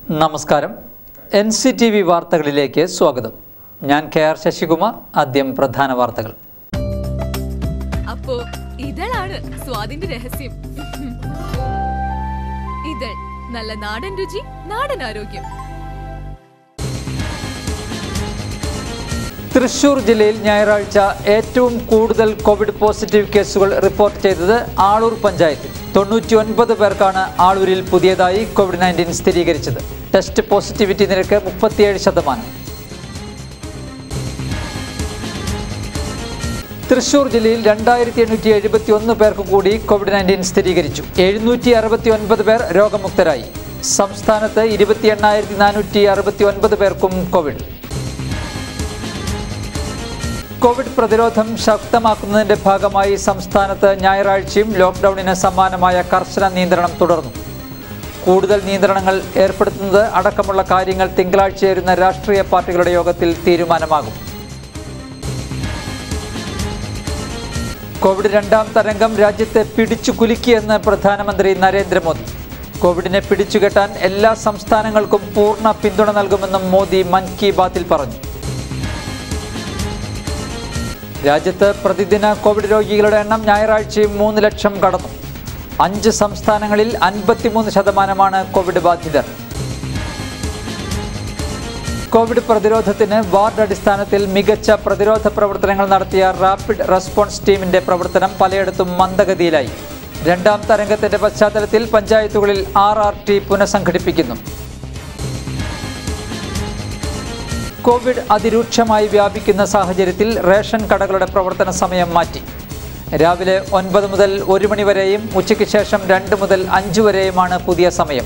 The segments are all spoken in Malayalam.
നമസ്കാരം എൻ സി ടി വി വാർത്തകളിലേക്ക് സ്വാഗതം ഞാൻ കെ ആർ ശശികുമാർ ആദ്യം പ്രധാന വാർത്തകൾ അപ്പോ ഇതളാണ് സ്വാദിന്റെ രഹസ്യം ഇതൾ നല്ല നാടൻ രുചി നാടൻ ആരോഗ്യം തൃശൂർ ജില്ലയിൽ ഞായറാഴ്ച ഏറ്റവും കൂടുതൽ കോവിഡ് പോസിറ്റീവ് കേസുകൾ റിപ്പോർട്ട് ചെയ്തത് ആളൂർ പഞ്ചായത്തിൽ തൊണ്ണൂറ്റി ഒൻപത് പേർക്കാണ് ആളൂരിൽ പുതിയതായി കോവിഡ് നയൻറ്റീൻ സ്ഥിരീകരിച്ചത് ടെസ്റ്റ് പോസിറ്റിവിറ്റി നിരക്ക് മുപ്പത്തിയേഴ് ശതമാനം തൃശൂർ ജില്ലയിൽ രണ്ടായിരത്തി എണ്ണൂറ്റി എഴുപത്തി ഒന്ന് പേർക്ക് കൂടി കോവിഡ് നയൻറ്റീൻ സ്ഥിരീകരിച്ചു എഴുന്നൂറ്റി അറുപത്തി ഒൻപത് പേർ രോഗമുക്തരായി സംസ്ഥാനത്ത് ഇരുപത്തി എണ്ണായിരത്തി നാനൂറ്റി അറുപത്തി ഒൻപത് പേർക്കും കോവിഡ് കോവിഡ് പ്രതിരോധം ശക്തമാക്കുന്നതിന്റെ ഭാഗമായി സംസ്ഥാനത്ത് ഞായറാഴ്ചയും ലോക്ക്ഡൌണിന് സമാനമായ കർശന നിയന്ത്രണം തുടർന്നു കൂടുതൽ നിയന്ത്രണങ്ങൾ ഏർപ്പെടുത്തുന്നത് അടക്കമുള്ള കാര്യങ്ങൾ തിങ്കളാഴ്ച ചേരുന്ന രാഷ്ട്രീയ പാർട്ടികളുടെ യോഗത്തിൽ തീരുമാനമാകും കോവിഡ് രണ്ടാം തരംഗം രാജ്യത്തെ പിടിച്ചു കുലുക്കിയെന്ന് പ്രധാനമന്ത്രി നരേന്ദ്രമോദി കോവിഡിനെ പിടിച്ചുകെട്ടാൻ എല്ലാ സംസ്ഥാനങ്ങൾക്കും പൂർണ്ണ പിന്തുണ നൽകുമെന്നും മോദി മൻ കി ബാത്തിൽ പറഞ്ഞു രാജ്യത്ത് പ്രതിദിന കോവിഡ് രോഗികളുടെ എണ്ണം ഞായറാഴ്ചയും മൂന്ന് ലക്ഷം കടന്നു അഞ്ച് സംസ്ഥാനങ്ങളിൽ അൻപത്തിമൂന്ന് ശതമാനമാണ് കോവിഡ് ബാധിതർ കോവിഡ് പ്രതിരോധത്തിന് വാർഡ് അടിസ്ഥാനത്തിൽ മികച്ച പ്രതിരോധ പ്രവർത്തനങ്ങൾ നടത്തിയ റാപ്പിഡ് റെസ്പോൺസ് ടീമിന്റെ പ്രവർത്തനം പലയിടത്തും മന്ദഗതിയിലായി രണ്ടാം തരംഗത്തിന്റെ പശ്ചാത്തലത്തിൽ പഞ്ചായത്തുകളിൽ ആർ ആർ ടി പുനഃസംഘടിപ്പിക്കുന്നു കോവിഡ് അതിരൂക്ഷമായി വ്യാപിക്കുന്ന സാഹചര്യത്തിൽ റേഷൻ കടകളുടെ പ്രവർത്തന സമയം മാറ്റി രാവിലെ ഒൻപത് മുതൽ ഒരു മണി വരെയും ഉച്ചയ്ക്ക് ശേഷം രണ്ട് മുതൽ അഞ്ച് വരെയുമാണ് പുതിയ സമയം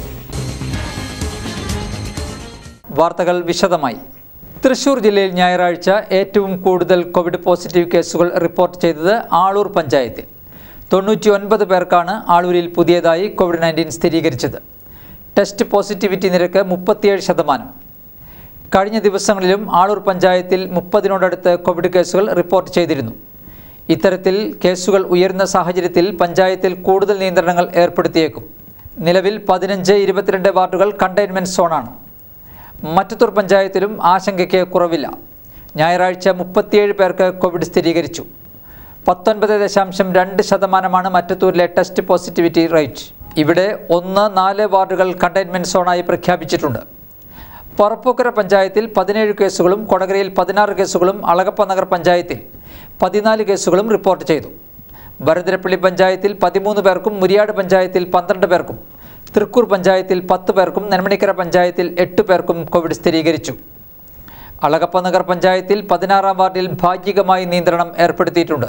വാർത്തകൾ വിശദമായി തൃശൂർ ജില്ലയിൽ ഞായറാഴ്ച ഏറ്റവും കൂടുതൽ കോവിഡ് പോസിറ്റീവ് കേസുകൾ റിപ്പോർട്ട് ചെയ്തത് ആളൂർ പഞ്ചായത്തിൽ തൊണ്ണൂറ്റി ഒൻപത് പേർക്കാണ് ആളൂരിൽ പുതിയതായി കോവിഡ് നയൻറ്റീൻ സ്ഥിരീകരിച്ചത് ടെസ്റ്റ് പോസിറ്റിവിറ്റി നിരക്ക് മുപ്പത്തിയേഴ് ശതമാനം കഴിഞ്ഞ ദിവസങ്ങളിലും ആളൂർ പഞ്ചായത്തിൽ മുപ്പതിനോടടുത്ത് കോവിഡ് കേസുകൾ റിപ്പോർട്ട് ചെയ്തിരുന്നു ഇത്തരത്തിൽ കേസുകൾ ഉയരുന്ന സാഹചര്യത്തിൽ പഞ്ചായത്തിൽ കൂടുതൽ നിയന്ത്രണങ്ങൾ ഏർപ്പെടുത്തിയേക്കും നിലവിൽ പതിനഞ്ച് ഇരുപത്തിരണ്ട് വാർഡുകൾ കണ്ടെയ്ൻമെൻറ് സോണാണ് മറ്റത്തൂർ പഞ്ചായത്തിലും ആശങ്കയ്ക്ക് കുറവില്ല ഞായറാഴ്ച മുപ്പത്തിയേഴ് പേർക്ക് കോവിഡ് സ്ഥിരീകരിച്ചു പത്തൊൻപത് ദശാംശം രണ്ട് ശതമാനമാണ് മറ്റത്തൂരിലെ ടെസ്റ്റ് പോസിറ്റിവിറ്റി റേറ്റ് ഇവിടെ ഒന്ന് നാല് വാർഡുകൾ കണ്ടെയ്ൻമെൻറ് സോണായി പ്രഖ്യാപിച്ചിട്ടുണ്ട് പറപ്പൂക്കര പഞ്ചായത്തിൽ പതിനേഴ് കേസുകളും കൊടകരയിൽ പതിനാറ് കേസുകളും അളഗപ്പ നഗർ പഞ്ചായത്തിൽ പതിനാല് കേസുകളും റിപ്പോർട്ട് ചെയ്തു ഭരതരപ്പള്ളി പഞ്ചായത്തിൽ പതിമൂന്ന് പേർക്കും മുരിയാട് പഞ്ചായത്തിൽ പന്ത്രണ്ട് പേർക്കും തൃക്കൂർ പഞ്ചായത്തിൽ പത്ത് പേർക്കും നെന്മണിക്കര പഞ്ചായത്തിൽ എട്ട് പേർക്കും കോവിഡ് സ്ഥിരീകരിച്ചു അളഗപ്പ നഗർ പഞ്ചായത്തിൽ പതിനാറാം വാർഡിൽ ഭാഗികമായി നിയന്ത്രണം ഏർപ്പെടുത്തിയിട്ടുണ്ട്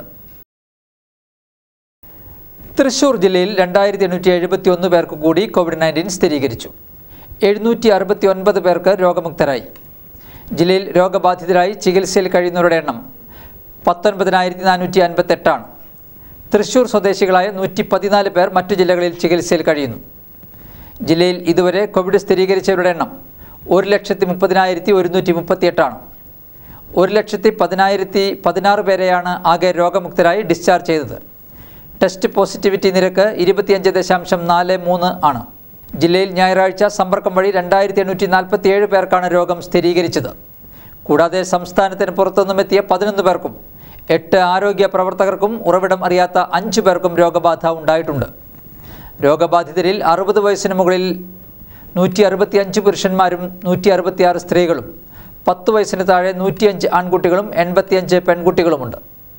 തൃശൂർ ജില്ലയിൽ രണ്ടായിരത്തി എണ്ണൂറ്റി എഴുപത്തി ഒന്ന് പേർക്ക് കൂടി കോവിഡ് നയൻറ്റീൻ സ്ഥിരീകരിച്ചു എഴുന്നൂറ്റി അറുപത്തി ഒൻപത് പേർക്ക് രോഗമുക്തരായി ജില്ലയിൽ രോഗബാധിതരായി ചികിത്സയിൽ കഴിയുന്നവരുടെ എണ്ണം പത്തൊൻപതിനായിരത്തി നാനൂറ്റി അൻപത്തെട്ടാണ് തൃശൂർ സ്വദേശികളായ നൂറ്റി പതിനാല് പേർ മറ്റു ജില്ലകളിൽ ചികിത്സയിൽ കഴിയുന്നു ജില്ലയിൽ ഇതുവരെ കോവിഡ് സ്ഥിരീകരിച്ചവരുടെ എണ്ണം ഒരു ലക്ഷത്തി മുപ്പതിനായിരത്തി ഒരുന്നൂറ്റി മുപ്പത്തിയെട്ടാണ് ഒരു ലക്ഷത്തി പതിനായിരത്തി പതിനാറ് പേരെയാണ് ആകെ രോഗമുക്തരായി ഡിസ്ചാർജ് ചെയ്തത് ടെസ്റ്റ് പോസിറ്റിവിറ്റി നിരക്ക് ഇരുപത്തിയഞ്ച് ദശാംശം നാല് മൂന്ന് ആണ് ജില്ലയിൽ ഞായറാഴ്ച സമ്പർക്കം വഴി രണ്ടായിരത്തി എണ്ണൂറ്റി നാൽപ്പത്തി ഏഴ് പേർക്കാണ് രോഗം സ്ഥിരീകരിച്ചത് കൂടാതെ സംസ്ഥാനത്തിന് പുറത്തുനിന്നും എത്തിയ പതിനൊന്ന് പേർക്കും എട്ട് ആരോഗ്യ പ്രവർത്തകർക്കും ഉറവിടം അറിയാത്ത അഞ്ചു പേർക്കും രോഗബാധ ഉണ്ടായിട്ടുണ്ട് രോഗബാധിതരിൽ അറുപത് വയസ്സിന് മുകളിൽ നൂറ്റി അറുപത്തി അഞ്ച് പുരുഷന്മാരും നൂറ്റി അറുപത്തിയാറ് സ്ത്രീകളും പത്ത് വയസ്സിന് താഴെ നൂറ്റിയഞ്ച് ആൺകുട്ടികളും എൺപത്തിയഞ്ച് പെൺകുട്ടികളുമുണ്ട്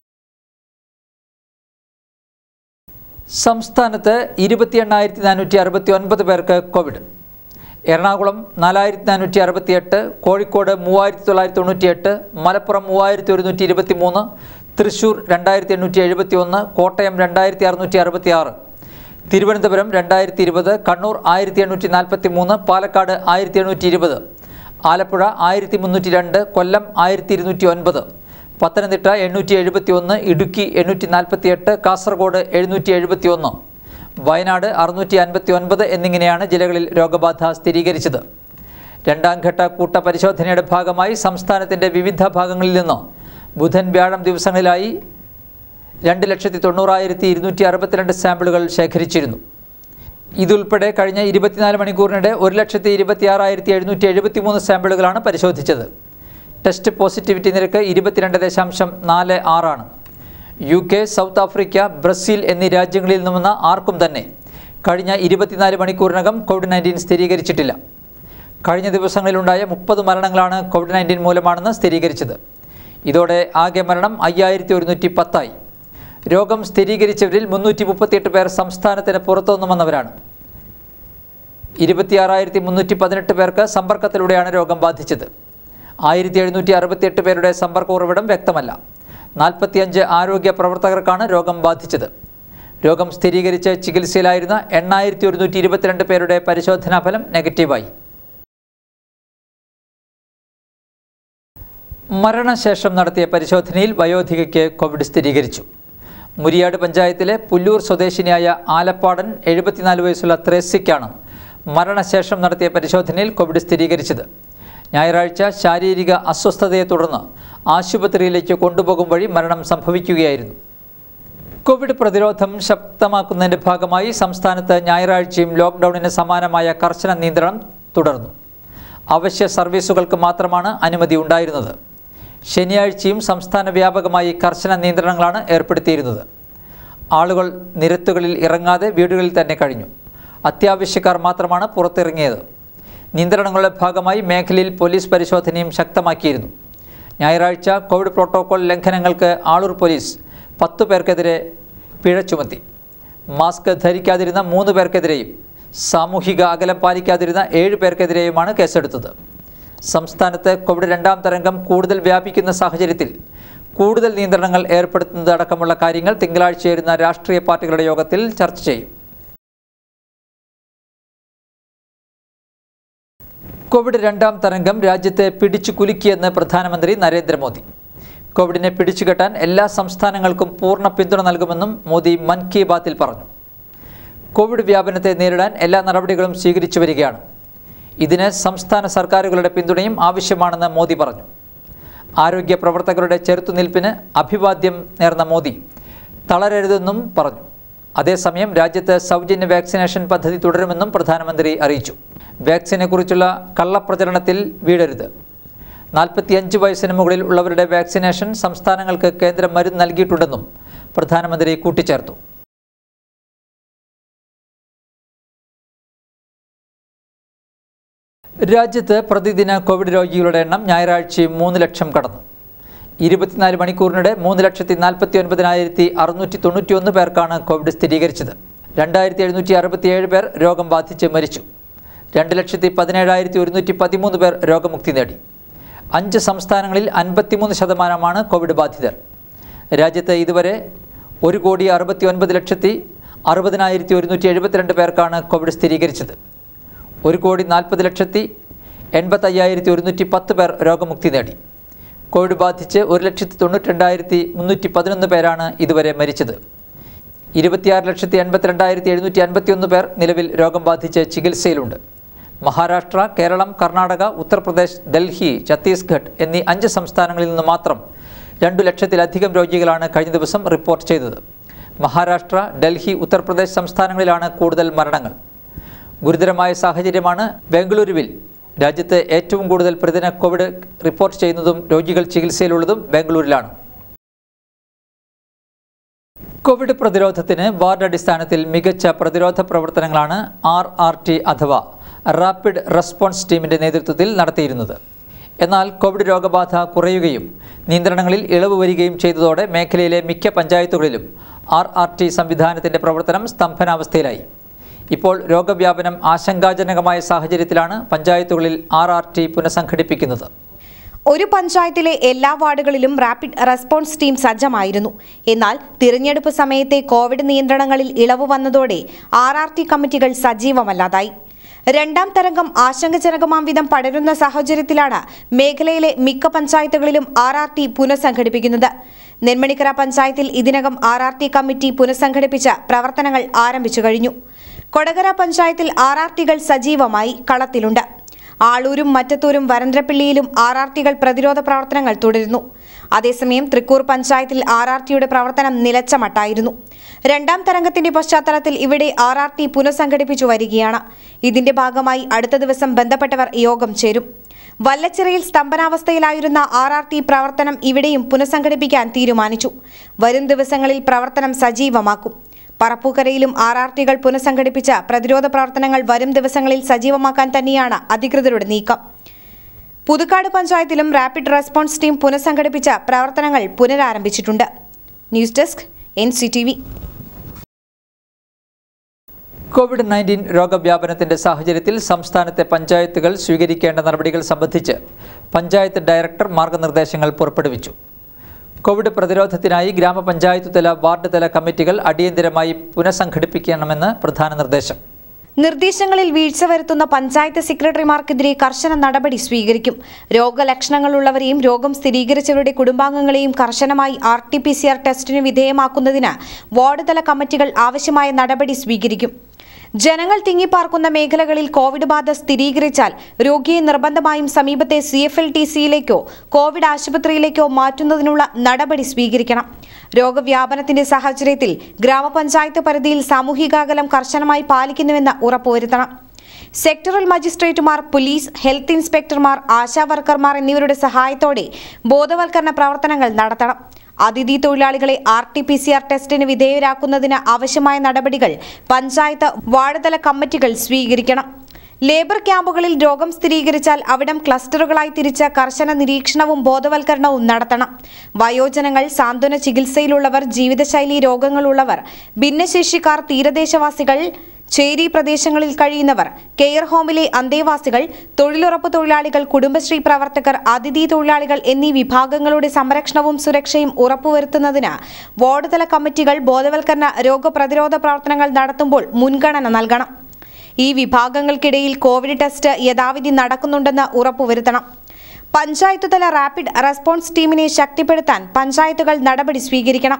സംസ്ഥാനത്ത് ഇരുപത്തി എണ്ണായിരത്തി നാനൂറ്റി അറുപത്തി ഒൻപത് പേർക്ക് കോവിഡ് എറണാകുളം നാലായിരത്തി നാനൂറ്റി അറുപത്തി എട്ട് കോഴിക്കോട് മൂവായിരത്തി തൊള്ളായിരത്തി തൊണ്ണൂറ്റി എട്ട് മലപ്പുറം മൂവായിരത്തി ഒരുന്നൂറ്റി ഇരുപത്തി മൂന്ന് തൃശ്ശൂർ രണ്ടായിരത്തി എണ്ണൂറ്റി എഴുപത്തി ഒന്ന് കോട്ടയം രണ്ടായിരത്തി അറുന്നൂറ്റി അറുപത്തി ആറ് തിരുവനന്തപുരം രണ്ടായിരത്തി ഇരുപത് കണ്ണൂർ ആയിരത്തി എണ്ണൂറ്റി നാൽപ്പത്തി മൂന്ന് പാലക്കാട് ആയിരത്തി എണ്ണൂറ്റി ഇരുപത് ആലപ്പുഴ ആയിരത്തി മുന്നൂറ്റി രണ്ട് കൊല്ലം ആയിരത്തി ഇരുന്നൂറ്റി ഒൻപത് പത്തനംതിട്ട എണ്ണൂറ്റി എഴുപത്തി ഒന്ന് ഇടുക്കി എണ്ണൂറ്റി നാൽപ്പത്തി എട്ട് കാസർഗോഡ് എഴുന്നൂറ്റി എഴുപത്തി ഒന്ന് വയനാട് അറുന്നൂറ്റി അൻപത്തി ഒൻപത് എന്നിങ്ങനെയാണ് ജില്ലകളിൽ രോഗബാധ സ്ഥിരീകരിച്ചത് രണ്ടാം ഘട്ട കൂട്ടപരിശോധനയുടെ ഭാഗമായി സംസ്ഥാനത്തിൻ്റെ വിവിധ ഭാഗങ്ങളിൽ നിന്ന് ബുധൻ വ്യാഴം ദിവസങ്ങളിലായി രണ്ട് ലക്ഷത്തി തൊണ്ണൂറായിരത്തി ഇരുന്നൂറ്റി അറുപത്തിരണ്ട് സാമ്പിളുകൾ ശേഖരിച്ചിരുന്നു ഇതുൾപ്പെടെ കഴിഞ്ഞ ഇരുപത്തിനാല് മണിക്കൂറിനിടെ ഒരു ലക്ഷത്തി ഇരുപത്തി ആറായിരത്തി എഴുന്നൂറ്റി എഴുപത്തി മൂന്ന് സാമ്പിളുകളാണ് പരിശോധിച്ചത് ടെസ്റ്റ് പോസിറ്റിവിറ്റി നിരക്ക് ഇരുപത്തിരണ്ട് ദശാംശം നാല് ആറാണ് U K South Africa Brazil എന്നീ രാജ്യങ്ങളിൽ നിന്നുവന്ന ആർക്കും തന്നെ കഴിഞ്ഞ ഇരുപത്തിനാല് മണിക്കൂറിനകം കോവിഡ് നയൻറ്റീൻ സ്ഥിരീകരിച്ചിട്ടില്ല കഴിഞ്ഞ ദിവസങ്ങളിലുണ്ടായ മുപ്പത് മരണങ്ങളാണ് കോവിഡ് നയൻറ്റീൻ മൂലമാണെന്ന് സ്ഥിരീകരിച്ചത് ഇതോടെ ആകെ മരണം അയ്യായിരത്തി ഒരുന്നൂറ്റി പത്തായി രോഗം സ്ഥിരീകരിച്ചവരിൽ മുന്നൂറ്റി മുപ്പത്തിയെട്ട് പേർ സംസ്ഥാനത്തിന് പുറത്തുനിന്ന് വന്നവരാണ് ഇരുപത്തിയാറായിരത്തി മുന്നൂറ്റി പതിനെട്ട് പേർക്ക് സമ്പർക്കത്തിലൂടെയാണ് രോഗം ബാധിച്ചത് ആയിരത്തി എഴുന്നൂറ്റി അറുപത്തിയെട്ട് പേരുടെ സമ്പർക്ക ഉറവിടം വ്യക്തമല്ല നാൽപ്പത്തിയഞ്ച് ആരോഗ്യ പ്രവർത്തകർക്കാണ് രോഗം ബാധിച്ചത് രോഗം സ്ഥിരീകരിച്ച് ചികിത്സയിലായിരുന്ന എണ്ണായിരത്തി ഒരുന്നൂറ്റി ഇരുപത്തിരണ്ട് പേരുടെ പരിശോധനാ ഫലം നെഗറ്റീവായി മരണശേഷം നടത്തിയ പരിശോധനയിൽ വയോധികയ്ക്ക് കോവിഡ് സ്ഥിരീകരിച്ചു മുരിയാട് പഞ്ചായത്തിലെ പുല്ലൂർ സ്വദേശിനിയായ ആലപ്പാടൻ എഴുപത്തിനാല് വയസ്സുള്ള ത്രേസിക്കാണ് മരണശേഷം നടത്തിയ പരിശോധനയിൽ കോവിഡ് സ്ഥിരീകരിച്ചത് ഞായറാഴ്ച ശാരീരിക അസ്വസ്ഥതയെ തുടർന്ന് ആശുപത്രിയിലേക്ക് കൊണ്ടുപോകും വഴി മരണം സംഭവിക്കുകയായിരുന്നു കോവിഡ് പ്രതിരോധം ശക്തമാക്കുന്നതിന്റെ ഭാഗമായി സംസ്ഥാനത്ത് ഞായറാഴ്ചയും ലോക്ക്ഡൌണിന് സമാനമായ കർശന നിയന്ത്രണം തുടർന്നു അവശ്യ സർവീസുകൾക്ക് മാത്രമാണ് അനുമതി ഉണ്ടായിരുന്നത് ശനിയാഴ്ചയും സംസ്ഥാന വ്യാപകമായി കർശന നിയന്ത്രണങ്ങളാണ് ഏർപ്പെടുത്തിയിരുന്നത് ആളുകൾ നിരത്തുകളിൽ ഇറങ്ങാതെ വീടുകളിൽ തന്നെ കഴിഞ്ഞു അത്യാവശ്യക്കാർ മാത്രമാണ് പുറത്തിറങ്ങിയത് നിയന്ത്രണങ്ങളുടെ ഭാഗമായി മേഖലയിൽ പോലീസ് പരിശോധനയും ശക്തമാക്കിയിരുന്നു ഞായറാഴ്ച കോവിഡ് പ്രോട്ടോകോൾ ലംഘനങ്ങൾക്ക് ആളൂർ പോലീസ് പത്തു പേർക്കെതിരെ പിഴ ചുമത്തി മാസ്ക് ധരിക്കാതിരുന്ന മൂന്ന് പേർക്കെതിരെയും സാമൂഹിക അകലം പാലിക്കാതിരുന്ന ഏഴ് പേർക്കെതിരെയുമാണ് കേസെടുത്തത് സംസ്ഥാനത്ത് കോവിഡ് രണ്ടാം തരംഗം കൂടുതൽ വ്യാപിക്കുന്ന സാഹചര്യത്തിൽ കൂടുതൽ നിയന്ത്രണങ്ങൾ ഏർപ്പെടുത്തുന്നത് അടക്കമുള്ള കാര്യങ്ങൾ തിങ്കളാഴ്ച ചേരുന്ന രാഷ്ട്രീയ പാർട്ടികളുടെ യോഗത്തിൽ ചർച്ച ചെയ്യും കോവിഡ് രണ്ടാം തരംഗം രാജ്യത്തെ പിടിച്ചു കുലുക്കിയെന്ന് പ്രധാനമന്ത്രി നരേന്ദ്രമോദി കോവിഡിനെ പിടിച്ചുകെട്ടാൻ എല്ലാ സംസ്ഥാനങ്ങൾക്കും പൂർണ്ണ പിന്തുണ നൽകുമെന്നും മോദി മൻ കി ബാത്തിൽ പറഞ്ഞു കോവിഡ് വ്യാപനത്തെ നേരിടാൻ എല്ലാ നടപടികളും സ്വീകരിച്ചു വരികയാണ് ഇതിന് സംസ്ഥാന സർക്കാരുകളുടെ പിന്തുണയും ആവശ്യമാണെന്ന് മോദി പറഞ്ഞു ആരോഗ്യ പ്രവർത്തകരുടെ ചെറുത്തുനിൽപ്പിന് അഭിവാദ്യം നേർന്ന മോദി തളരരുതെന്നും പറഞ്ഞു അതേസമയം രാജ്യത്ത് സൗജന്യ വാക്സിനേഷൻ പദ്ധതി തുടരുമെന്നും പ്രധാനമന്ത്രി അറിയിച്ചു വാക്സിനെക്കുറിച്ചുള്ള കള്ളപ്രചരണത്തിൽ വീഴരുത് നാൽപ്പത്തിയഞ്ച് വയസ്സിന് മുകളിൽ ഉള്ളവരുടെ വാക്സിനേഷൻ സംസ്ഥാനങ്ങൾക്ക് കേന്ദ്രം മരുന്ന് നൽകിയിട്ടുണ്ടെന്നും പ്രധാനമന്ത്രി കൂട്ടിച്ചേർത്തു രാജ്യത്ത് പ്രതിദിന കോവിഡ് രോഗികളുടെ എണ്ണം ഞായറാഴ്ചയും മൂന്ന് ലക്ഷം കടന്നു ഇരുപത്തിനാല് മണിക്കൂറിനിടെ മൂന്ന് ലക്ഷത്തി നാൽപ്പത്തി ഒൻപതിനായിരത്തി അറുന്നൂറ്റി തൊണ്ണൂറ്റി ഒന്ന് പേർക്കാണ് കോവിഡ് സ്ഥിരീകരിച്ചത് രണ്ടായിരത്തി എഴുന്നൂറ്റി അറുപത്തിയേഴ് പേർ രോഗം ബാധിച്ച് മരിച്ചു രണ്ട് ലക്ഷത്തി പതിനേഴായിരത്തി ഒരുന്നൂറ്റി പതിമൂന്ന് പേർ രോഗമുക്തി നേടി അഞ്ച് സംസ്ഥാനങ്ങളിൽ അൻപത്തിമൂന്ന് ശതമാനമാണ് കോവിഡ് ബാധിതർ രാജ്യത്ത് ഇതുവരെ ഒരു കോടി അറുപത്തി ഒൻപത് ലക്ഷത്തി അറുപതിനായിരത്തി ഒരുന്നൂറ്റി എഴുപത്തിരണ്ട് പേർക്കാണ് കോവിഡ് സ്ഥിരീകരിച്ചത് ഒരു കോടി നാൽപ്പത് ലക്ഷത്തി എൺപത്തയ്യായിരത്തി ഒരുന്നൂറ്റി പത്ത് പേർ രോഗമുക്തി നേടി കോവിഡ് ബാധിച്ച് ഒരു ലക്ഷത്തി തൊണ്ണൂറ്റി രണ്ടായിരത്തി മുന്നൂറ്റി പതിനൊന്ന് പേരാണ് ഇതുവരെ മരിച്ചത് ഇരുപത്തിയാറ് ലക്ഷത്തി എൺപത്തിരണ്ടായിരത്തി എഴുന്നൂറ്റി അൻപത്തിയൊന്ന് പേർ നിലവിൽ രോഗം ബാധിച്ച് ചികിത്സയിലുണ്ട് മഹാരാഷ്ട്ര കേരളം കർണാടക ഉത്തർപ്രദേശ് ഡൽഹി ഛത്തീസ്ഗഡ് എന്നീ അഞ്ച് സംസ്ഥാനങ്ങളിൽ നിന്ന് മാത്രം രണ്ടു ലക്ഷത്തിലധികം രോഗികളാണ് കഴിഞ്ഞ ദിവസം റിപ്പോർട്ട് ചെയ്തത് മഹാരാഷ്ട്ര ഡൽഹി ഉത്തർപ്രദേശ് സംസ്ഥാനങ്ങളിലാണ് കൂടുതൽ മരണങ്ങൾ ഗുരുതരമായ സാഹചര്യമാണ് ബംഗളൂരുവിൽ രാജ്യത്ത് ഏറ്റവും കൂടുതൽ പ്രതിദിന കോവിഡ് റിപ്പോർട്ട് ചെയ്യുന്നതും രോഗികൾ ചികിത്സയിലുള്ളതും ബാംഗ്ലൂരിലാണ് കോവിഡ് പ്രതിരോധത്തിന് വാർഡ് അടിസ്ഥാനത്തിൽ മികച്ച പ്രതിരോധ പ്രവർത്തനങ്ങളാണ് ആർ ആർ ടി അഥവാ റാപ്പിഡ് റെസ്പോൺസ് ടീമിൻ്റെ നേതൃത്വത്തിൽ നടത്തിയിരുന്നത് എന്നാൽ കോവിഡ് രോഗബാധ കുറയുകയും നിയന്ത്രണങ്ങളിൽ ഇളവ് വരികയും ചെയ്തതോടെ മേഖലയിലെ മിക്ക പഞ്ചായത്തുകളിലും ആർ ആർ ടി സംവിധാനത്തിൻ്റെ പ്രവർത്തനം സ്തംഭനാവസ്ഥയിലായി ഇപ്പോൾ രോഗവ്യാപനം ആശങ്കാജനകമായ സാഹചര്യത്തിലാണ് പഞ്ചായത്തുകളിൽ ആർ ആർ ടി പുനഃസംഘടിപ്പിക്കുന്നത് ഒരു പഞ്ചായത്തിലെ എല്ലാ വാർഡുകളിലും റാപ്പിഡ് റെസ്പോൺസ് ടീം സജ്ജമായിരുന്നു എന്നാൽ തിരഞ്ഞെടുപ്പ് സമയത്തെ കോവിഡ് നിയന്ത്രണങ്ങളിൽ ഇളവ് വന്നതോടെ ആർ ആർ ടി കമ്മിറ്റികൾ സജീവമല്ലാതായി രണ്ടാം തരംഗം ആശങ്കജനകമാം വിധം പടരുന്ന സാഹചര്യത്തിലാണ് മേഖലയിലെ മിക്ക പഞ്ചായത്തുകളിലും ആർ ആർ ടി പുനഃസംഘടിപ്പിക്കുന്നത് നെന്മണിക്കര പഞ്ചായത്തിൽ ഇതിനകം ആർ ആർ ടി കമ്മിറ്റി പുനഃസംഘടിപ്പിച്ച പ്രവർത്തനങ്ങൾ ആരംഭിച്ചു കഴിഞ്ഞു കൊടകര പഞ്ചായത്തിൽ ആർ ആർ ടികൾ സജീവമായി കളത്തിലുണ്ട് ആളൂരും മറ്റത്തൂരും വരന്തരപ്പിള്ളിയിലും ആർ ആർ ടികൾ പ്രതിരോധ പ്രവർത്തനങ്ങൾ തുടരുന്നു അതേസമയം തൃക്കൂർ പഞ്ചായത്തിൽ ആർ ആർ ടിയുടെ പ്രവർത്തനം നിലച്ച മട്ടായിരുന്നു രണ്ടാം തരംഗത്തിന്റെ പശ്ചാത്തലത്തിൽ ഇവിടെ ആർ ആർ ടി പുനഃസംഘടിപ്പിച്ചു വരികയാണ് ഇതിന്റെ ഭാഗമായി അടുത്ത ദിവസം ബന്ധപ്പെട്ടവർ യോഗം ചേരും വല്ലച്ചിറയിൽ സ്തംഭനാവസ്ഥയിലായിരുന്ന ആർ ആർ ടി പ്രവർത്തനം ഇവിടെയും പുനഃസംഘടിപ്പിക്കാൻ തീരുമാനിച്ചു വരും ദിവസങ്ങളിൽ പ്രവർത്തനം സജീവമാക്കും പറപ്പൂക്കരയിലും ആർ ആർ ടികൾ പുനഃസംഘടിപ്പിച്ച പ്രതിരോധ പ്രവർത്തനങ്ങൾ വരും ദിവസങ്ങളിൽ സജീവമാക്കാൻ തന്നെയാണ് അധികൃതരുടെ നീക്കം പുതുക്കാട് പഞ്ചായത്തിലും റാപ്പിഡ് റെസ്പോൺസ് ടീം പുനഃസംഘടിപ്പിച്ച പ്രവർത്തനങ്ങൾ പുനരാരംഭിച്ചിട്ടുണ്ട് news desk N C T V covid nineteen രോഗവ്യാപനത്തിന്റെ സാഹചര്യത്തിൽ സംസ്ഥാനത്തെ പഞ്ചായത്തുകൾ സ്വീകരിക്കേണ്ട നടപടികൾ സംബന്ധിച്ച് പഞ്ചായത്ത് ഡയറക്ടർ മാർഗനിർദ്ദേശങ്ങൾ പുറപ്പെടുവിച്ചു കോവിഡ് പ്രതിരോധത്തിനായി ഗ്രാമപഞ്ചായത്ത് തല വാർഡ് തല കമ്മിറ്റികൾ അടിയന്തരമായി പുനഃസംഘടിപ്പിക്കണമെന്ന് പ്രധാന നിർദ്ദേശം നിർദ്ദേശങ്ങളിൽ വീഴ്ച വരുത്തുന്ന പഞ്ചായത്ത് സെക്രട്ടറിമാർക്കെതിരെ കർശന നടപടി സ്വീകരിക്കും രോഗലക്ഷണങ്ങളുള്ളവരെയും രോഗം സ്ഥിരീകരിച്ചവരുടെ കുടുംബാംഗങ്ങളെയും കർശനമായി R T P C R ടെസ്റ്റിന് വിധേയമാക്കുന്നതിന് വാർഡ് തല കമ്മിറ്റികൾ ആവശ്യമായ നടപടി സ്വീകരിക്കും ജനങ്ങൾ തിങ്ങിപ്പാർക്കുന്ന മേഖലകളിൽ കോവിഡ് ബാധ സ്ഥിരീകരിച്ചാൽ രോഗിയെ നിർബന്ധമായും സമീപത്തെ സി എഫ് എൽ ടി സിയിലേക്കോ കോവിഡ് ആശുപത്രിയിലേക്കോ മാറ്റുന്നതിനുള്ള നടപടി സ്വീകരിക്കണം രോഗവ്യാപനത്തിന്റെ സാഹചര്യത്തിൽ ഗ്രാമപഞ്ചായത്ത് പരിധിയിൽ സാമൂഹികാകലം കർശനമായി പാലിക്കുന്നുവെന്ന് ഉറപ്പുവരുത്തണം സെക്ടറൽ മജിസ്ട്രേറ്റുമാർ പോലീസ് ഹെൽത്ത് ഇൻസ്പെക്ടർമാർ ആശാ വർക്കർമാർ എന്നിവരുടെ സഹായത്തോടെ ബോധവൽക്കരണ പ്രവർത്തനങ്ങൾ നടത്തണം അതിഥി തൊഴിലാളികളെ R T P C R ടെസ്റ്റിന് വിധേയരാക്കുന്നതിന് ആവശ്യമായ നടപടികൾ പഞ്ചായത്ത് വാർഡുതല കമ്മിറ്റികൾ സ്വീകരിക്കണം ലേബർ ക്യാമ്പുകളിൽ രോഗം സ്ഥിരീകരിച്ചാൽ അവിടം ക്ലസ്റ്ററുകളായി തിരിച്ച കർശന നിരീക്ഷണവും ബോധവൽക്കരണവും നടത്തണം വയോജനങ്ങൾ സാന്ത്വന ചികിത്സയിലുള്ളവർ ജീവിതശൈലി രോഗങ്ങളുള്ളവർ ഭിന്നശേഷിക്കാർ തീരദേശവാസികൾ ചേരി പ്രദേശങ്ങളിൽ കഴിയുന്നവർ കെയർ ഹോമിലെ അന്തേവാസികൾ തൊഴിലുറപ്പ് തൊഴിലാളികൾ കുടുംബശ്രീ പ്രവർത്തകർ അതിഥി തൊഴിലാളികൾ എന്നീ വിഭാഗങ്ങളുടെ സംരക്ഷണവും സുരക്ഷയും ഉറപ്പുവരുത്തുന്നതിന് വാർഡ് തല കമ്മിറ്റികൾ ബോധവൽക്കരണ രോഗപ്രതിരോധ പ്രവർത്തനങ്ങൾ നടത്തുമ്പോൾ മുൻഗണന നൽകണം ഈ വിഭാഗങ്ങൾക്കിടയിൽ കോവിഡ് ടെസ്റ്റ് യഥാവിധി നടക്കുന്നുണ്ടെന്ന് ഉറപ്പുവരുത്തണം പഞ്ചായത്ത് തല റാപ്പിഡ് റെസ്പോൺസ് ടീമിനെ ശക്തിപ്പെടുത്താൻ പഞ്ചായത്തുകൾ നടപടി സ്വീകരിക്കണം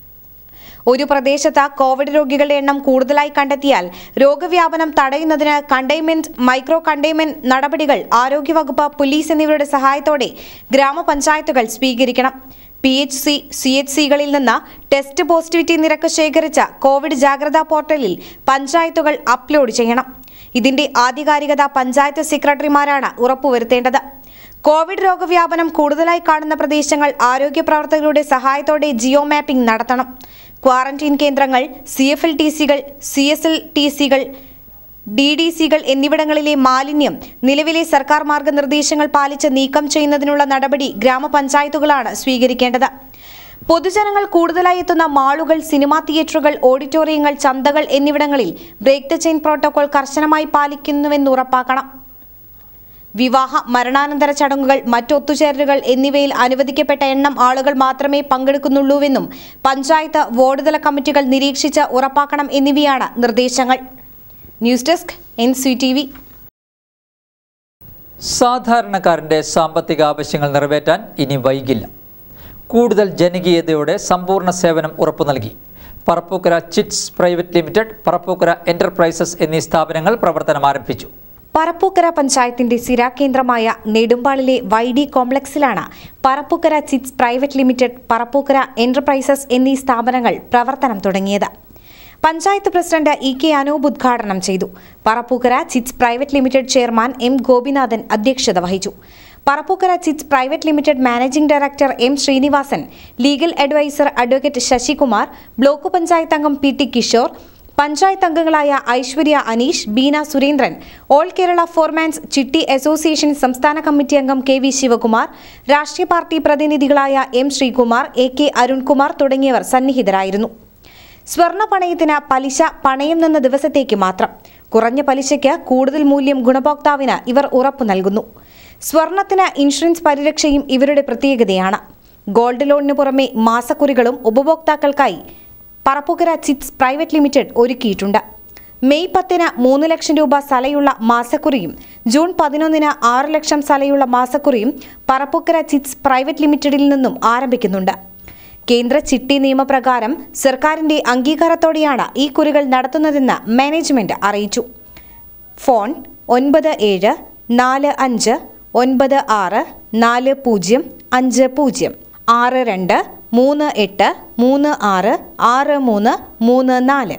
ഒരു പ്രദേശത്ത് കോവിഡ് രോഗികളുടെ എണ്ണം കൂടുതലായി കണ്ടെത്തിയാൽ രോഗവ്യാപനം തടയുന്നതിന് കണ്ടെയ്ൻമെന്റ് മൈക്രോ കണ്ടെയ്ൻമെന്റ് നടപടികൾ ആരോഗ്യവകുപ്പ് പോലീസ് എന്നിവരുടെ സഹായത്തോടെ ഗ്രാമപഞ്ചായത്തുകൾ സ്വീകരിക്കണം P H C C H സികളിൽ നിന്ന് ടെസ്റ്റ് പോസിറ്റിവിറ്റി നിരക്ക് ശേഖരിച്ച കോവിഡ് ജാഗ്രതാ പോർട്ടലിൽ പഞ്ചായത്തുകൾ അപ്ലോഡ് ചെയ്യണം ഇതിന്റെ ആധികാരികത പഞ്ചായത്ത് സെക്രട്ടറിമാരാണ് ഉറപ്പുവരുത്തേണ്ടത് കോവിഡ് രോഗവ്യാപനം കൂടുതലായി കാണുന്ന പ്രദേശങ്ങൾ ആരോഗ്യ പ്രവർത്തകരുടെ സഹായത്തോടെ ജിയോ മാപ്പിംഗ് നടത്തണം ക്വാറന്റീൻ കേന്ദ്രങ്ങൾ സി എഫ് എൽ ടി സികൾ സി എസ് എൽ ടി സികൾ ഡി ഡി സികൾ എന്നിവിടങ്ങളിലെ മാലിന്യം നിലവിലെ സർക്കാർ മാർഗനിർദ്ദേശങ്ങൾ പാലിച്ച് നീക്കം ചെയ്യുന്നതിനുള്ള നടപടി ഗ്രാമപഞ്ചായത്തുകളാണ് സ്വീകരിക്കേണ്ടത് പൊതുജനങ്ങൾ കൂടുതലായി എത്തുന്ന മാളുകൾ സിനിമാ തിയേറ്ററുകൾ ഓഡിറ്റോറിയങ്ങൾ ചന്തകൾ എന്നിവിടങ്ങളിൽ ബ്രേക്ക് ദ ചെയിൻ പ്രോട്ടോകോൾ കർശനമായി പാലിക്കുന്നുവെന്ന് ഉറപ്പാക്കണം വിവാഹ മരണാനന്തര ചടങ്ങുകൾ മറ്റൊത്തുചേരലുകൾ എന്നിവയിൽ അനുവദിക്കപ്പെട്ട എണ്ണം ആളുകൾ മാത്രമേ പങ്കെടുക്കുന്നുള്ളൂവെന്നും പഞ്ചായത്ത് വാർഡുതല കമ്മിറ്റികൾ നിരീക്ഷിച്ച് ഉറപ്പാക്കണം എന്നിവയാണ് നിർദ്ദേശങ്ങൾ news desk N C T V സാധാരണക്കാരൻ്റെ സാമ്പത്തിക ആവശ്യങ്ങൾ നിറവേറ്റാൻ ഇനി വൈകില്ല കൂടുതൽ ജനകീയതയോടെ സമ്പൂർണ്ണ സേവനം ഉറപ്പു നൽകി Parappukkara chits private limited Parappukkara enterprises എന്നീ സ്ഥാപനങ്ങൾ പ്രവർത്തനം ആരംഭിച്ചു പറപ്പൂക്കര പഞ്ചായത്തിന്റെ സിരാകേന്ദ്രമായ നെടുമ്പാളിലെ വൈ ഡി കോംപ്ലക്സിലാണ് Parappukkara chits private limited Parappukkara enterprises എന്നീ സ്ഥാപനങ്ങൾ പ്രവർത്തനം തുടങ്ങിയത് panchayat president E K Anoop ഉദ്ഘാടനം ചെയ്തു Parappukkara chits private limited chairman M Gopinathan അധ്യക്ഷത വഹിച്ചു Parappukkara chits private limited managing director M Srinivasan legal adviser advocate Sasikumar block panchayat അംഗം പി ടി കിഷോർ പഞ്ചായത്ത് അംഗങ്ങളായ Aishwarya Aneesh Beena Surendran all Kerala foremen's chitty association സംസ്ഥാന കമ്മിറ്റി അംഗം കെ വി ശിവകുമാർ രാഷ്ട്രീയ പാർട്ടി പ്രതിനിധികളായ M Sreekumar A K Arunkumar തുടങ്ങിയവർ സന്നിഹിതരായിരുന്നു സ്വർണ്ണ പണയത്തിന് പലിശ പണയം നിന്ന ദിവസത്തേക്ക് മാത്രം കുറഞ്ഞ പലിശയ്ക്ക് കൂടുതൽ മൂല്യം ഗുണഭോക്താവിന് ഇവർ ഉറപ്പു നൽകുന്നു സ്വർണത്തിന് ഇൻഷുറൻസ് പരിരക്ഷയും ഇവരുടെ പ്രത്യേകതയാണ് ഗോൾഡ് ലോണിന് പുറമെ മാസക്കുറികളും ഉപഭോക്താക്കൾക്കായി പറപ്പുകര ചിറ്റ്സ് പ്രൈവറ്റ് ലിമിറ്റഡ് ഒരുക്കിയിട്ടുണ്ട് മെയ് പത്തിന് മൂന്ന് ലക്ഷം രൂപ സലയുള്ള മാസക്കുറിയും ജൂൺ പതിനൊന്നിന് ആറ് ലക്ഷം സലയുള്ള മാസക്കുറിയും പറപ്പുക്കര ചിറ്റ്സ് പ്രൈവറ്റ് ലിമിറ്റഡിൽ നിന്നും ആരംഭിക്കുന്നുണ്ട് കേന്ദ്ര ചിട്ടി നിയമപ്രകാരം സർക്കാരിന്റെ അംഗീകാരത്തോടെയാണ് ഈ കുറികൾ നടത്തുന്നതെന്ന് മാനേജ്മെന്റ് അറിയിച്ചു ഫോൺ ഒൻപത് ഏഴ് നാല് അഞ്ച് ഒൻപത് ആറ് നാല് പൂജ്യം അഞ്ച് പൂജ്യം ആറ് രണ്ട് മൂന്ന് എട്ട് മൂന്ന് ആറ് ആറ് മൂന്ന് മൂന്ന് നാല്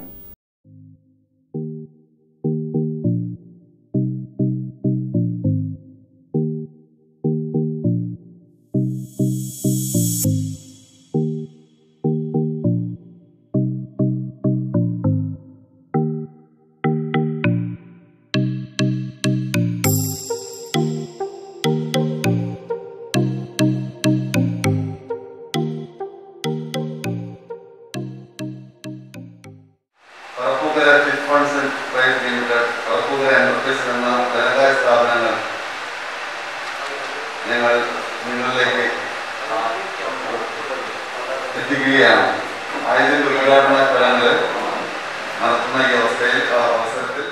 Parappukkara chit funds and private limited Parappukkara enterprise എന്ന ധനകാര്യ സ്ഥാപനങ്ങൾ ഞങ്ങൾ നിങ്ങളിലേക്ക് എത്തിക്കുകയാണ് ആയതിന്റെ ഉദ്ഘാടന ഫലങ്ങൾ നടത്തുന്ന ഈ അവസ്ഥയിൽ ആ അവസരത്തിൽ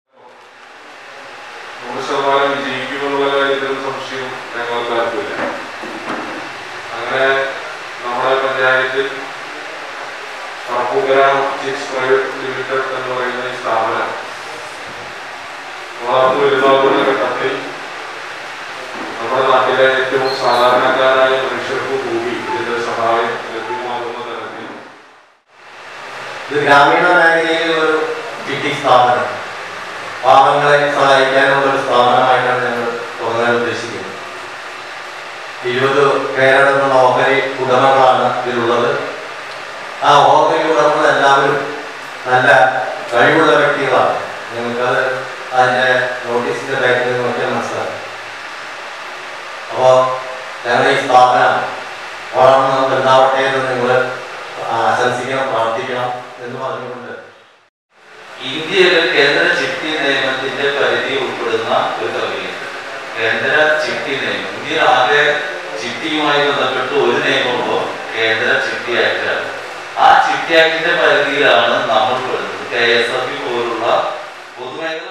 നൂറ് ശതമാനം വിജയിക്കുമെന്നുള്ള കാര്യത്തിൽ സംശയം ഞങ്ങൾക്ക് ആർക്കില്ല അങ്ങനെ നമ്മുടെ പഞ്ചായത്തിൽ പറപ്പൂക്കര ചിപ്സ് പ്രൈവറ്റ് ലിമിറ്റഡ് എന്ന് പറയുന്ന ഈ സ്ഥാപനം വളർന്നു വരുന്ന ഘട്ടത്തിൽ നമ്മുടെ നാട്ടിലെ ഏറ്റവും സാധാരണക്കാരായ മനുഷ്യർക്ക് കൂടി ഇതിന്റെ സഹായം ലഭ്യമാകുന്ന തരത്തിൽ ഇത് ഗ്രാമീണ മേഖലയിലെ ഒരു ചിട്ടി സ്ഥാപനം പാവങ്ങളെ സഹായിക്കാനുള്ള ഒരു സ്ഥാപനമായിട്ടാണ് ഞങ്ങൾ തുടങ്ങാൻ ഉദ്ദേശിക്കുന്നത് ഇരുപത് പേരടങ്ങുന്ന ഓഹരി ഉടമകളാണ് ഇതിലുള്ളത് ആ ഓഹരി ഉടമകൾ എല്ലാവരും നല്ല കഴിവുള്ള വ്യക്തികളാണ് നിങ്ങൾക്കത് അതിൻ്റെ നോട്ടീസിൻ്റെ ബാക്കിൽ നോക്കിയാൽ മനസ്സിലാക്കും അപ്പോൾ ഞങ്ങൾ ഈ സ്ഥാപനം വളർന്ന് വലുതാവട്ടെ എന്ന് നിങ്ങൾ ആശംസിക്കണം പ്രാർത്ഥിക്കണം എന്ന് പറഞ്ഞുകൊണ്ട് ഇന്ത്യയിലെ കേന്ദ്ര ചിട്ടി നിയമത്തിന്റെ പരിധി ഉൾപ്പെടുന്ന ഒരു കമ്പനിയുണ്ട് കേന്ദ്ര ചിട്ടി നിയമം ഇന്ത്യയിൽ ആകെ ചിട്ടിയുമായി ബന്ധപ്പെട്ട് ഒരു നിയമമുള്ളൂ കേന്ദ്ര ചിട്ടി ആക്ടാണ് ആ ചിട്ടി ആക്ടിന്റെ പരിധിയിലാണ് നമ്മൾ പെടുന്നത് കെ എസ് എഫ് പോലുള്ള പൊതുമേഖല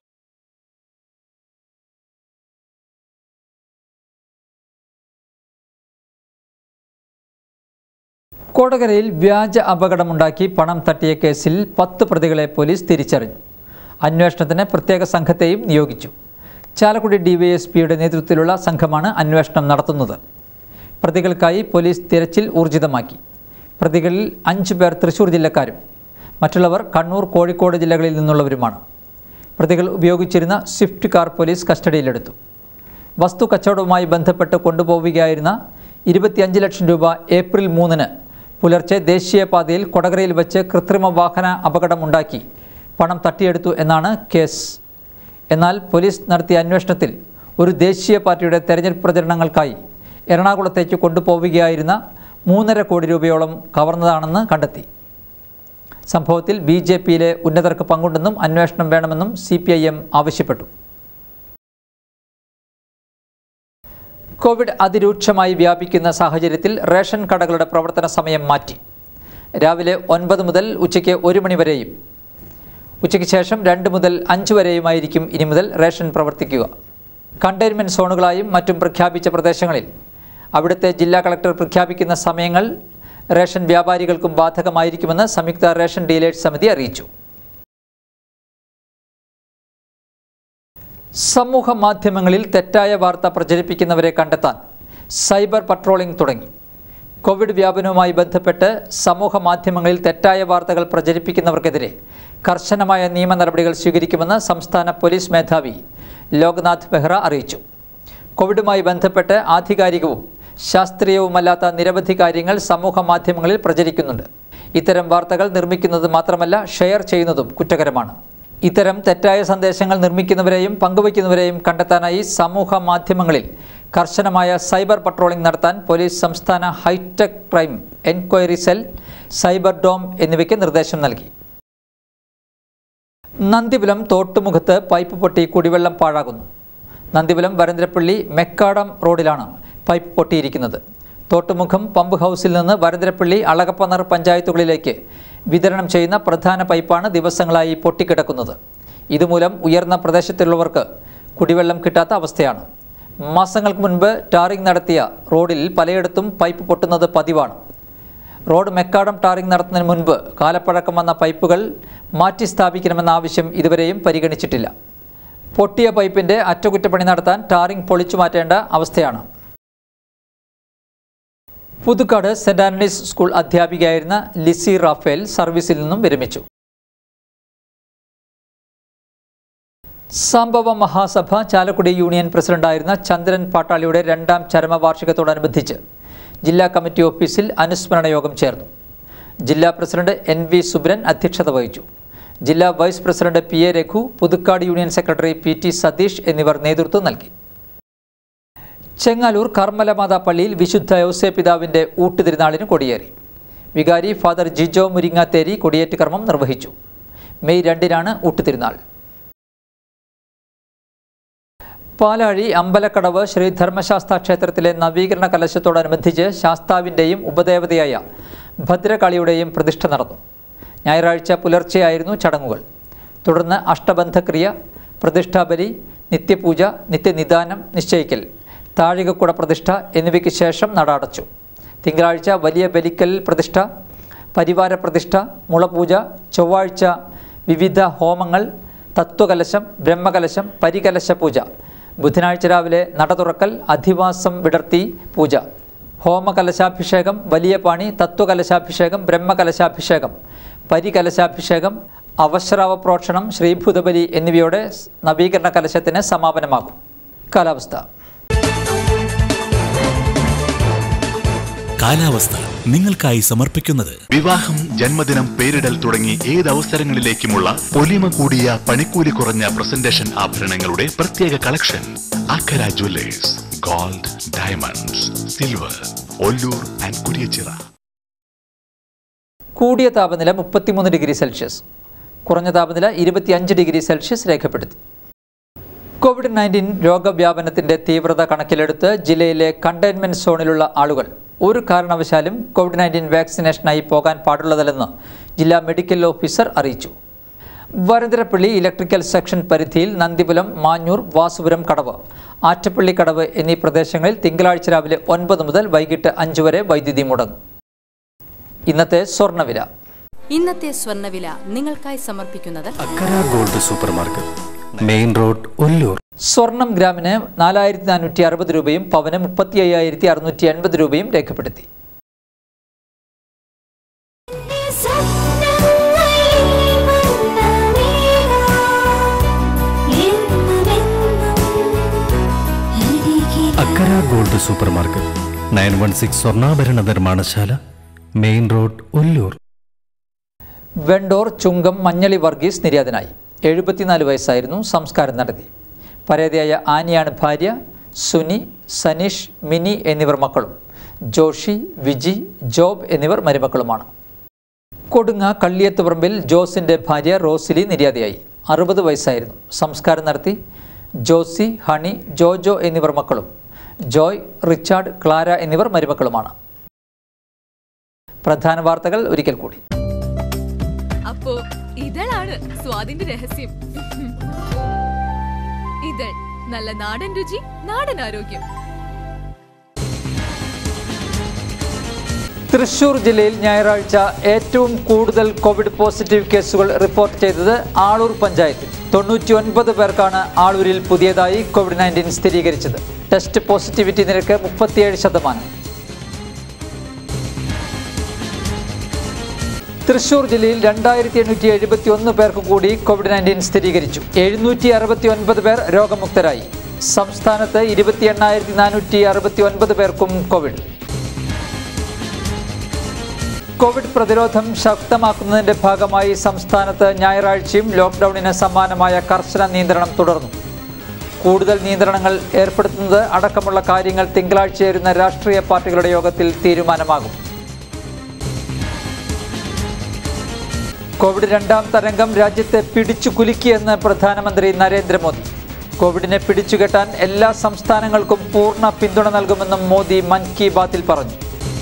കൊടകരയിൽ വ്യാജ അപകടമുണ്ടാക്കി പണം തട്ടിയ കേസിൽ പത്ത് പ്രതികളെ പോലീസ് തിരിച്ചറിഞ്ഞു അന്വേഷണത്തിന് പ്രത്യേക സംഘത്തെയും നിയോഗിച്ചു ചാലക്കുടി ഡിവൈഎസ്പിയുടെ നേതൃത്വത്തിലുള്ള സംഘമാണ് അന്വേഷണം നടത്തുന്നത് പ്രതികൾക്കായി പോലീസ് തിരച്ചിൽ ഊർജിതമാക്കി പ്രതികളിൽ അഞ്ചു പേർ തൃശൂർ ജില്ലക്കാരും മറ്റുള്ളവർ കണ്ണൂർ കോഴിക്കോട് ജില്ലകളിൽ നിന്നുള്ളവരുമാണ് പ്രതികൾ ഉപയോഗിച്ചിരുന്ന സ്വിഫ്റ്റ് കാർ പോലീസ് കസ്റ്റഡിയിലെടുത്തു വസ്തു കച്ചവടവുമായി ബന്ധപ്പെട്ട് കൊണ്ടുപോവുകയായിരുന്ന ഇരുപത്തിയഞ്ച് ലക്ഷം രൂപ ഏപ്രിൽ മൂന്നിന് പുലർച്ചെ ദേശീയപാതയിൽ കൊടകരയിൽ വെച്ച് കൃത്രിമ വാഹന അപകടമുണ്ടാക്കി പണം തട്ടിയെടുത്തു എന്നാണ് കേസ് എന്നാൽ പോലീസ് നടത്തിയ അന്വേഷണത്തിൽ ഒരു ദേശീയ പാർട്ടിയുടെ തെരഞ്ഞെടുപ്പ് പ്രചരണങ്ങൾക്കായി എറണാകുളത്തേക്ക് കൊണ്ടുപോവുകയായിരുന്ന മൂന്നര കോടി രൂപയോളം കവർന്നതാണെന്ന് കണ്ടെത്തി സംഭവത്തിൽ ബി ജെ പിയിലെ ഉന്നതർക്ക് പങ്കുണ്ടെന്നും അന്വേഷണം വേണമെന്നും സി പി ഐ എം ആവശ്യപ്പെട്ടു കോവിഡ് അതിരൂക്ഷമായി വ്യാപിക്കുന്ന സാഹചര്യത്തിൽ റേഷൻ കടകളുടെ പ്രവർത്തന സമയം മാറ്റി രാവിലെ ഒൻപത് മുതൽ ഉച്ചയ്ക്ക് ഒരു മണി വരെയും ഉച്ചയ്ക്ക് ശേഷം രണ്ട് മുതൽ അഞ്ച് വരെയുമായിരിക്കും ഇനി മുതൽ റേഷൻ പ്രവർത്തിക്കുക കണ്ടെയ്ൻമെൻറ്റ് സോണുകളായും മറ്റും പ്രഖ്യാപിച്ച പ്രദേശങ്ങളിൽ അവിടുത്തെ ജില്ലാ കളക്ടർ പ്രഖ്യാപിക്കുന്ന സമയങ്ങൾ റേഷൻ വ്യാപാരികൾക്കും ബാധകമായിരിക്കുമെന്ന് സംയുക്ത റേഷൻ ഡീലേഴ്സ് സമിതി അറിയിച്ചു സമൂഹ മാധ്യമങ്ങളിൽ തെറ്റായ വാർത്ത പ്രചരിപ്പിക്കുന്നവരെ കണ്ടെത്താൻ സൈബർ പട്രോളിംഗ് തുടങ്ങി കോവിഡ് വ്യാപനവുമായി ബന്ധപ്പെട്ട് സമൂഹ മാധ്യമങ്ങളിൽ തെറ്റായ വാർത്തകൾ പ്രചരിപ്പിക്കുന്നവർക്കെതിരെ കർശനമായ നിയമ നടപടികൾ സ്വീകരിക്കുമെന്ന് സംസ്ഥാന പോലീസ് മേധാവി ലോക്നാഥ് ബെഹ്റ അറിയിച്ചു കോവിഡുമായി ബന്ധപ്പെട്ട് ആധികാരികവും ശാസ്ത്രീയവുമല്ലാത്ത നിരവധി കാര്യങ്ങൾ സമൂഹ മാധ്യമങ്ങളിൽ പ്രചരിക്കുന്നുണ്ട് ഇത്തരം വാർത്തകൾ നിർമ്മിക്കുന്നത് മാത്രമല്ല ഷെയർ ചെയ്യുന്നതും കുറ്റകരമാണ് ഇത്തരം തെറ്റായ സന്ദേശങ്ങൾ നിർമ്മിക്കുന്നവരെയും പങ്കുവയ്ക്കുന്നവരെയും കണ്ടെത്താനായി സമൂഹ മാധ്യമങ്ങളിൽ കർശനമായ സൈബർ പട്രോളിംഗ് നടത്താൻ പോലീസ് സംസ്ഥാന hi-tech crime enquiry cell cyber dome എന്നിവയ്ക്ക് നിർദ്ദേശം നൽകി നന്ദിപുലം തോട്ടുമുഖത്ത് പൈപ്പ് പൊട്ടി കുടിവെള്ളം പാഴാകുന്നു നന്ദിപുലം വരന്തരപ്പള്ളി മെക്കാടം റോഡിലാണ് പൈപ്പ് പൊട്ടിയിരിക്കുന്നത് തോട്ടുമുഖം പമ്പ് ഹൗസിൽ നിന്ന് വരന്തരപ്പള്ളി അളകപ്പനർ പഞ്ചായത്തുകളിലേക്ക് വിതരണം ചെയ്യുന്ന പ്രധാന പൈപ്പാണ് ദിവസങ്ങളായി പൊട്ടിക്കിടക്കുന്നത് ഇതുമൂലം ഉയർന്ന പ്രദേശത്തുള്ളവർക്ക് കുടിവെള്ളം കിട്ടാത്ത അവസ്ഥയാണ് മാസങ്ങൾക്ക് മുൻപ് ടാറിംഗ് നടത്തിയ റോഡിൽ പലയിടത്തും പൈപ്പ് പൊട്ടുന്നത് പതിവാണ് റോഡ് മെക്കാടം ടാറിംഗ് നടത്തുന്നതിന് മുൻപ് കാലപ്പഴക്കം വന്ന പൈപ്പുകൾ മാറ്റി സ്ഥാപിക്കണമെന്ന ആവശ്യം ഇതുവരെയും പരിഗണിച്ചിട്ടില്ല പൊട്ടിയ പൈപ്പിൻ്റെ അറ്റകുറ്റപ്പണി നടത്താൻ ടാറിംഗ് പൊളിച്ചു മാറ്റേണ്ട അവസ്ഥയാണ് പുതുക്കാട് സെന്റ് ആന്റണീസ് സ്കൂൾ അധ്യാപികയായിരുന്ന ലിസി റാഫേൽ സർവീസിൽ നിന്നും വിരമിച്ചു സംഭവ മഹാസഭ ചാലക്കുടി യൂണിയൻ പ്രസിഡന്റായിരുന്ന ചന്ദ്രൻ പാട്ടാളിയുടെ രണ്ടാം ചരമവാർഷികത്തോടനുബന്ധിച്ച് ജില്ലാ കമ്മിറ്റി ഓഫീസിൽ അനുസ്മരണ യോഗം ചേർന്നു ജില്ലാ പ്രസിഡന്റ് എൻ വി സുബ്രൻ അധ്യക്ഷത വഹിച്ചു ജില്ലാ vice president P A Raghu Puthukkad union secretary P T Satheesh എന്നിവർ നേതൃത്വം നൽകി ചെങ്ങാലൂർ കർമ്മലമാതാ പള്ളിയിൽ വിശുദ്ധ യോസേ പിതാവിൻ്റെ ഊട്ടുതിരുനാളിന് കൊടിയേറി വികാരി ഫാദർ ജിജോ മുരിങ്ങാത്തേരി കൊടിയേറ്റ് കർമ്മം നിർവഹിച്ചു മെയ് രണ്ടിനാണ് ഊട്ടുതിരുനാൾ പാലാഴി അമ്പലക്കടവ് ശ്രീ ധർമ്മശാസ്ത ക്ഷേത്രത്തിലെ നവീകരണ കലശത്തോടനുബന്ധിച്ച് ശാസ്താവിൻ്റെയും ഉപദേവതയായ ഭദ്രകാളിയുടെയും പ്രതിഷ്ഠ നടന്നു ഞായറാഴ്ച പുലർച്ചെയായിരുന്നു ചടങ്ങുകൾ തുടർന്ന് അഷ്ടബന്ധക്രിയ പ്രതിഷ്ഠാബലി നിത്യപൂജ നിത്യനിദാനം നിശ്ചയിക്കൽ താഴികക്കുട പ്രതിഷ്ഠ എന്നിവയ്ക്ക് ശേഷം നട അടച്ചു തിങ്കളാഴ്ച വലിയ ബലിക്കൽ പ്രതിഷ്ഠ പരിവാര പ്രതിഷ്ഠ മുളപൂജ ചൊവ്വാഴ്ച വിവിധ ഹോമങ്ങൾ തത്വകലശം ബ്രഹ്മകലശം പരികലശ പൂജ ബുധനാഴ്ച രാവിലെ നട തുറക്കൽ അധിവാസം വിടർത്തി പൂജ ഹോമകലശാഭിഷേകം വലിയ പാണി തത്വകലശാഭിഷേകം ബ്രഹ്മകലശാഭിഷേകം പരികലശാഭിഷേകം അവശ്രാവ പ്രോക്ഷണം ശ്രീഭൂതബലി എന്നിവയോടെ നവീകരണ കലശത്തിന് സമാപനമാകും കാലാവസ്ഥ കാലാവസ്ഥ നിങ്ങൾക്കായി സമർപ്പിക്കുന്നത് വിവാഹം ജന്മദിനം പേരിടൽ തുടങ്ങി ഏത് അവസരങ്ങളിലേക്കുമുള്ള പൊലിമ കൂടിയ പണിക്കൂലി കുറഞ്ഞ പ്രസന്റേഷൻ ആഭരണങ്ങളുടെ പ്രത്യേക collection Akkara jewellers gold diamonds silver Ollur and Kuriachira കൂടിയ താപനില മുപ്പത്തിമൂന്ന് ഡിഗ്രി സെൽഷ്യസ് കുറഞ്ഞ താപനില ഇരുപത്തിയഞ്ച് ഡിഗ്രി സെൽഷ്യസ് രേഖപ്പെടുത്തി കോവിഡ് നയൻറ്റീൻ രോഗവ്യാപനത്തിന്റെ തീവ്രത കണക്കിലെടുത്ത് ജില്ലയിലെ കണ്ടെയ്ൻമെന്റ് സോണിലുള്ള ആളുകൾ ഒരു കാരണവശാലും കോവിഡ് നയൻറ്റീൻ വാക്സിനേഷനായി പോകാൻ പാടുള്ളതല്ലെന്ന് ജില്ലാ മെഡിക്കൽ ഓഫീസർ അറിയിച്ചു വരന്തരപ്പള്ളി ഇലക്ട്രിക്കൽ സെക്ഷൻ പരിധിയിൽ നന്ദിപുലം മാഞ്ഞൂർ വാസുപുരം കടവ് ആറ്റപ്പള്ളി കടവ് എന്നീ പ്രദേശങ്ങളിൽ തിങ്കളാഴ്ച രാവിലെ ഒൻപത് മുതൽ വൈകിട്ട് അഞ്ച് വരെ വൈദ്യുതി മുടങ്ങും ഇന്നത്തെ സ്വർണ്ണവില ഇന്നത്തെ സ്വർണ്ണവില നിങ്ങൾക്കായി സമർപ്പിക്കുന്നത് Akkara gold super market main road Ollur സ്വർണം ഗ്രാമിന് നാലായിരത്തി നാനൂറ്റി അറുപത് രൂപയും പവന് മുപ്പത്തി അയ്യായിരത്തി അറുന്നൂറ്റി എൺപത് രൂപയും രേഖപ്പെടുത്തി Akkara gold super market nine one six സ്വർണ്ണാഭരണ നിർമ്മാണശാല മെയിൻ റോഡ് ഒല്ലൂർ വെണ്ടോർ ചുങ്കം മഞ്ഞളി വർഗീസ് നിര്യാതനായി എഴുപത്തിനാല് വയസ്സായിരുന്നു സംസ്കാരം നടത്തി പരേതയായ ആനിയാണ് ഭാര്യ സുനി സനീഷ് മിനി എന്നിവർ മക്കളും ജോഷി വിജി ജോബ് എന്നിവർ മരുമക്കളുമാണ് കൊടുങ്ങ കള്ളിയത്തുപറമ്പിൽ ജോസിൻ്റെ ഭാര്യ റോസിലി നിര്യാതയായി അറുപത് വയസ്സായിരുന്നു സംസ്കാരം നടത്തി ജോസി ഹണി ജോജോ എന്നിവർ മക്കളും ജോയ് റിച്ചാർഡ് ക്ലാര എന്നിവർ മരുമക്കളുമാണ് പ്രധാന വാർത്തകൾ ഒരിക്കൽ കൂടി അപ്പോ ഇതളാണ് സ്വാദിന്റെ രഹസ്യം ഇതൾ നല്ല നാടൻ രുചി നാടൻ ആരോഗ്യം തൃശൂർ ജില്ലയിൽ ഞായറാഴ്ച ഏറ്റവും കൂടുതൽ കോവിഡ് പോസിറ്റീവ് കേസുകൾ റിപ്പോർട്ട് ചെയ്തത് ആളൂർ പഞ്ചായത്തിൽ തൊണ്ണൂറ്റി ഒൻപത് പേർക്കാണ് ആളൂരിൽ പുതിയതായി കോവിഡ് നയൻറ്റീൻ സ്ഥിരീകരിച്ചത് ടെസ്റ്റ് പോസിറ്റിവിറ്റി നിരക്ക് മുപ്പത്തിയേഴ് ശതമാനം തൃശൂർ ജില്ലയിൽ രണ്ടായിരത്തി എണ്ണൂറ്റി എഴുപത്തി ഒന്ന് പേർക്ക് കൂടി കോവിഡ് നയൻറ്റീൻ സ്ഥിരീകരിച്ചു എഴുന്നൂറ്റി അറുപത്തി ഒൻപത് പേർ രോഗമുക്തരായി സംസ്ഥാനത്ത് ഇരുപത്തി എണ്ണായിരത്തി നാനൂറ്റി അറുപത്തി ഒൻപത് പേർക്കും കോവിഡ് കോവിഡ് പ്രതിരോധം ശക്തമാക്കുന്നതിന്റെ ഭാഗമായി സംസ്ഥാനത്ത് ഞായറാഴ്ചയും ലോക്ക്ഡൌണിന് സമാനമായ കർശന നിയന്ത്രണം തുടർന്നു കൂടുതൽ നിയന്ത്രണങ്ങൾ ഏർപ്പെടുത്തുന്നത് അടക്കമുള്ള കാര്യങ്ങൾ തിങ്കളാഴ്ച ചേരുന്ന രാഷ്ട്രീയ പാർട്ടികളുടെ യോഗത്തിൽ തീരുമാനമാകും കോവിഡ് രണ്ടാം തരംഗം രാജ്യത്തെ പിടിച്ചു കുലുക്കിയെന്ന് പ്രധാനമന്ത്രി നരേന്ദ്രമോദി കോവിഡിനെ പിടിച്ചുകെട്ടാൻ എല്ലാ സംസ്ഥാനങ്ങൾക്കും പൂർണ്ണ പിന്തുണ നൽകുമെന്നും മോദി മൻ കി ബാത്തിൽ പറഞ്ഞു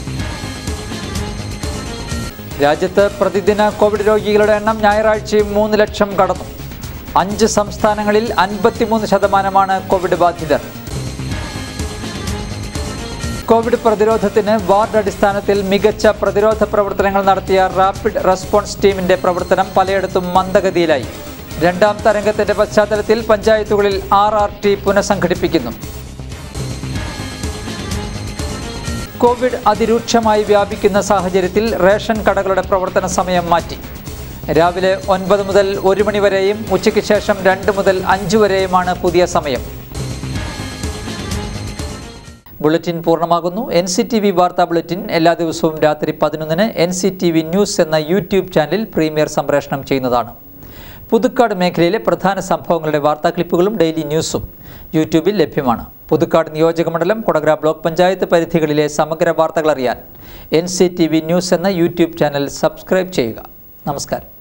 രാജ്യത്ത് പ്രതിദിന കോവിഡ് രോഗികളുടെ എണ്ണം ഞായറാഴ്ചയും മൂന്ന് ലക്ഷം കടന്നു അഞ്ച് സംസ്ഥാനങ്ങളിൽ അൻപത്തിമൂന്ന് ശതമാനമാണ് കോവിഡ് ബാധിതർ കോവിഡ് പ്രതിരോധത്തിന് വാർഡ് അടിസ്ഥാനത്തിൽ മികച്ച പ്രതിരോധ പ്രവർത്തനങ്ങൾ നടത്തിയ റാപ്പിഡ് റെസ്പോൺസ് ടീമിന്റെ പ്രവർത്തനം പലയിടത്തും മന്ദഗതിയിലായി രണ്ടാം തരംഗത്തിന്റെ പശ്ചാത്തലത്തിൽ പഞ്ചായത്തുകളിൽ ആർ ആർ ടി പുനഃസംഘടിപ്പിക്കുന്നു കോവിഡ് അതിരൂക്ഷമായി വ്യാപിക്കുന്ന സാഹചര്യത്തിൽ റേഷൻ കടകളുടെ പ്രവർത്തന സമയം മാറ്റി രാവിലെ ഒൻപത് മുതൽ ഒരു മണി വരെയും ഉച്ചയ്ക്ക് ശേഷം രണ്ട് മുതൽ അഞ്ച് വരെയുമാണ് പുതിയ സമയം ബുള്ളറ്റിൻ പൂർണ്ണമാകുന്നു എൻ സി ടി വി വാർത്താ ബുള്ളറ്റിൻ എല്ലാ ദിവസവും രാത്രി പതിനൊന്നിന് N C T V news എന്ന യൂട്യൂബ് ചാനലിൽ പ്രീമിയർ സംപ്രേഷണം ചെയ്യുന്നതാണ് പുതുക്കാട് മേഖലയിലെ പ്രധാന സംഭവങ്ങളുടെ വാർത്താ ക്ലിപ്പുകളും ഡെയിലി ന്യൂസും യൂട്യൂബിൽ ലഭ്യമാണ് പുതുക്കാട് നിയോജക മണ്ഡലം കൊടകര ബ്ലോക്ക് പഞ്ചായത്ത് പരിധികളിലെ സമഗ്ര വാർത്തകൾ അറിയാൻ N C T V news എന്ന യൂട്യൂബ് ചാനൽ സബ്സ്ക്രൈബ് ചെയ്യുക നമസ്കാരം